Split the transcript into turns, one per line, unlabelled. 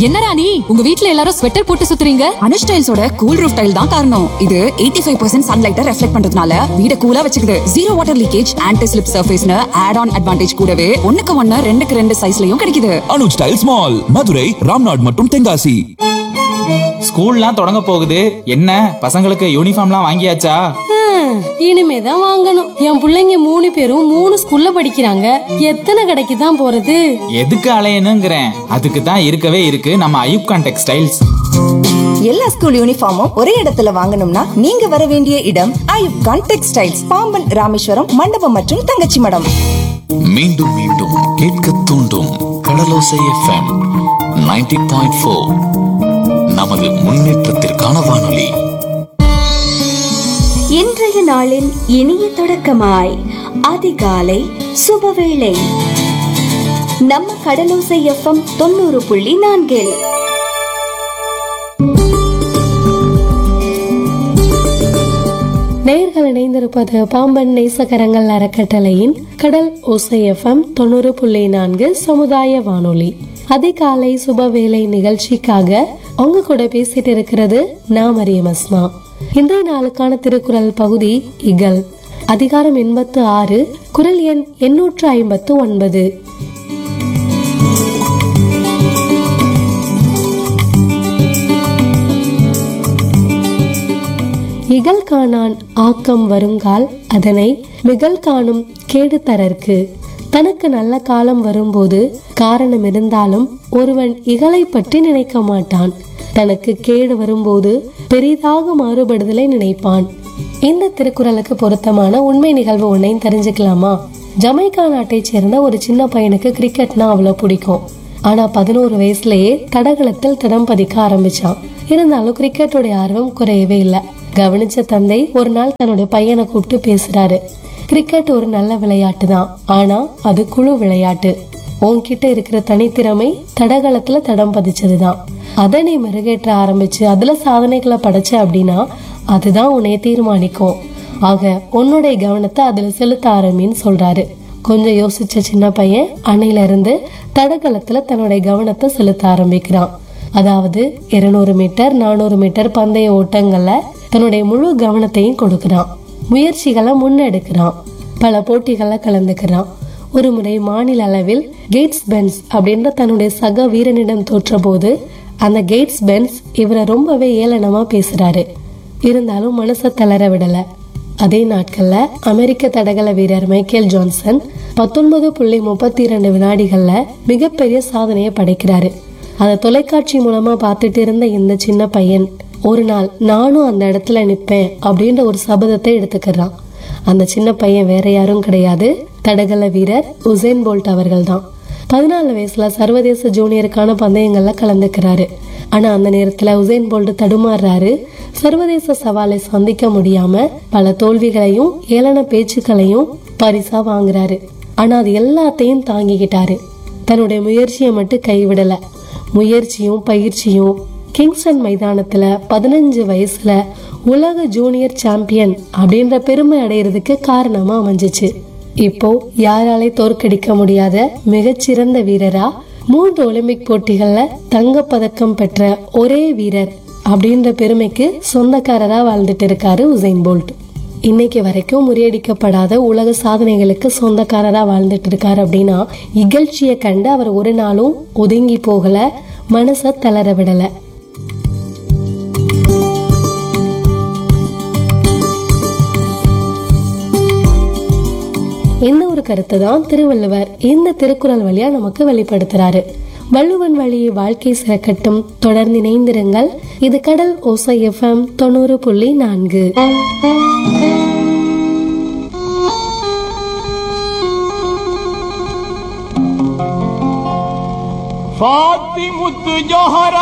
என்னடா நீ உங்க வீட்ல எல்லாரும் ஸ்வெட்டர் போட்டு சுத்துறீங்க
அனுஷ் டைல்ஸோட கூல் ரூஃப் டைல் தான் காரணம் இது 85% ஃபைவ் பர்சன்ட் சன்லைட்டை ரெஃப்ளெக்ட் பண்றதுனால வீட கூலா வச்சுக்குது zero water leakage anti slip சர்ஃபேஸ்னு ஆட் ஆன் அட்வான்டேஜ் கூடவே ஒண்ணுக்கு ஒண்ணு ரெண்டுக்கு ரெண்டு சைஸ்லயும் கிடைக்குது
அனுஜ் டைல்ஸ் மால் மதுரை ராம்நாட் மற்றும் தென்காசி
ஸ்கூல்லாம் தொடங்க போகுது என்ன பசங்களுக்கு யூனிஃபார்ம்லாம் வாங்கியாச்சா
ஹம், இனிமேதான் வாங்கணும் என் புள்ளைங்க மூணு பேரும் மூணு ஸ்கூல்ல படிக்கிறாங்க எத்தனை கடைக்கு தான் போறது
எதுக்கு அலையணுங்கிறேன் அதுக்கு தான் இருக்கவே இருக்கு நம்ம ஐயூப்கான் டெக்ஸ்டைல்ஸ்
எல்லா ஸ்கூல் யூனிஃபார்மும் ஒரே இடத்துல வாங்கணும்னா நீங்க வர வேண்டிய இடம் ஐயூப் கான் டெக்ஸ்டைல்ஸ் பாம்பன் ராமேஸ்வரம் மண்டபம் மற்றும் தங்கச்சி மடம்
மீண்டும் மீண்டும் கேட்க தூண்டும் கடலோசை எஃப்எம் 90.4 பாயிண்ட் ஃபோர் நமது முன்னேற்றத்திற்கான வானொலி
இன்றைய நாளின் இனிய தொடக்கமாய் அதிகாலை சுபவேளை நம்ம கடலோசை எஃப்எம் தொண்ணூறு புள்ளி நான்கில்
நேர்கள் இணைந்திருப்பது பாம்பன் நேசகரங்கள் அறக்கட்டளையின் கடல் ஓசை எஃப்எம் தொண்ணூறு புள்ளி நான்கு சமுதாய வானொலி அதிகாலை சுபவேளை நிகழ்ச்சிக்காக உங்க கூட பேசிட்டு இருக்கிறது நான் மரியம் அஸ்மா இன்றைய நாளுக்கான திருக்குறள் பகுதி இகல் அதிகாரம் எண்பத்து ஆறு குரல் எண் எண்ணூற்று ஐம்பத்து ஒன்பது இகல் காணான் ஆக்கம் வருங்கால் அதனை மிகல் காணும் கேடு தரற்கு தனக்கு நல்ல காலம் வரும்போது காரணம் இருந்தாலும் ஒருவன் இகலை பற்றி நினைக்க மாட்டான் தனக்கு கேடு வரும்போது பெரிதாக மாறுபடுதலை நினைப்பான் இந்த திருக்குறளுக்கு பொருத்தமான உண்மை நிகழ்வு ஒன்னையும் தெரிஞ்சுக்கலாமா ஜமைக்கா நாட்டைச் சேர்ந்த ஒரு சின்ன பையனுக்கு கிரிக்கெட்னா அவ்வளவு பிடிக்கும் ஆனா பதினோரு வயசுலயே தடகளத்தில் திடம் பதிக்க ஆரம்பிச்சான் இருந்தாலும் கிரிக்கெட்டோட ஆர்வம் குறையவே இல்லை கவனிச்ச தந்தை ஒரு நாள் தன்னுடைய பையனை கூப்பிட்டு பேசுறாரு கிரிக்கெட் ஒரு நல்ல விளையாட்டு தான் ஆனா அது குழு விளையாட்டு உன்கிட்ட இருக்கிற தனித்திறமை தடகளத்துல தடம் பதிச்சதுதான் அதை நீ மெருகேற்ற ஆரம்பிச்சு அதுல சாதனைகளை படைச்ச அப்படின்னா அதுதான் உன்னை தீர்மானிக்கும் ஆக உன்னுடைய கவனத்தை அதுல செலுத்த ஆரம்பின்னு சொல்றாரு கொஞ்சம் யோசிச்ச சின்ன பையன் அணையில இருந்து தடகளத்துல தன்னுடைய கவனத்தை செலுத்த ஆரம்பிக்கிறான் அதாவது இருநூறு மீட்டர் நானூறு மீட்டர் பந்தய ஓட்டங்கள்ல தன்னுடைய முழு கவனத்தையும் கொடுக்கறான் முயற்சிகளை முன்னெடுக்கிறான் பல போட்டிகள்ல கலந்துக்கிறான் ஒரு முறை மாநில அளவில் கேட்ஸ் பென்ஸ் அப்படின்ற தன்னுடைய சக வீரனிடம் தோற்றபோது அந்த கேட்ஸ் பென்ஸ் இவரை ரொம்பவே ஏளனமா பேசுறாரு இருந்தாலும் மனசை தளர விடல அதே நாட்கள்ல அமெரிக்க தடகள வீரர் மைக்கேல் ஜான்சன் பத்தொன்பது புள்ளி முப்பத்தி இரண்டு வினாடிகள்ல மிகப்பெரிய சாதனையை படைக்கிறாரு அதை தொலைக்காட்சி மூலமா பார்த்துட்டு இருந்த இந்த சின்ன பையன் ஒரு நாள் நானும் அந்த இடத்துல நிப்பேன் அப்படின்ற ஒரு சபதத்தை எடுத்துக்கிறான் அந்த சின்ன பையன் வேற யாரும் கிடையாது தடகள வீரர் உசேன் போல்ட் அவர்கள் தான் பதினாலு வயசுல சர்வதேச ஜூனியருக்கான பந்தயங்கள்ல கலந்துக்கிறாரு ஆனா அந்த நேரத்துல உசேன் போல்ட் தடுமாறுறாரு சர்வதேச சவாலை சந்திக்க முடியாம பல தோல்விகளையும் ஏளன பேச்சுக்களையும் பரிசா வாங்குறாரு ஆனா அது எல்லாத்தையும் தாங்கிக்கிட்டாரு தன்னுடைய முயற்சியை மட்டும் கைவிடல முயற்சியும் பயிற்சியும் கிங்ஸ்டன் மைதானத்துல பதினஞ்சு வயசுல உலக ஜூனியர் சாம்பியன் அப்படின்ற பெருமை அடையிறதுக்கு காரணமா அமைஞ்சிச்சு இப்போ யாராலே தோற்கடிக்க முடியாத மிகச்சிறந்த வீரரா மூன்று ஒலிம்பிக் போட்டிகள்ல தங்கப் பதக்கம் பெற்ற ஒரே வீரர் அப்படின்ற பெருமைக்கு சொந்தக்காரரா வாழ்ந்துட்டு இருக்காரு உசைன் போல்ட் இன்னைக்கு வரைக்கும் முறியடிக்கப்படாத உலக சாதனைகளுக்கு சொந்தக்காரரா வாழ்ந்துட்டு இருக்காரு அப்படின்னா இகழ்ச்சியை கண்டு அவர் ஒரு நாளும் ஒதுங்கி போகல மனச தளர விடல இந்த ஒரு கருத்தை தான் திருவள்ளுவர் இந்த திருக்குறள் வழியா நமக்கு வெளிப்படுத்துறாரு வள்ளுவன் வழி வாழ்க்கை சிறக்கட்டும் தொடர்ந்து இணைந்திருங்கள் இது கடல் ஓசை எஃப்எம் தொண்ணூறு புள்ளி நான்கு
சாத்தி முத்து ஜோஹரா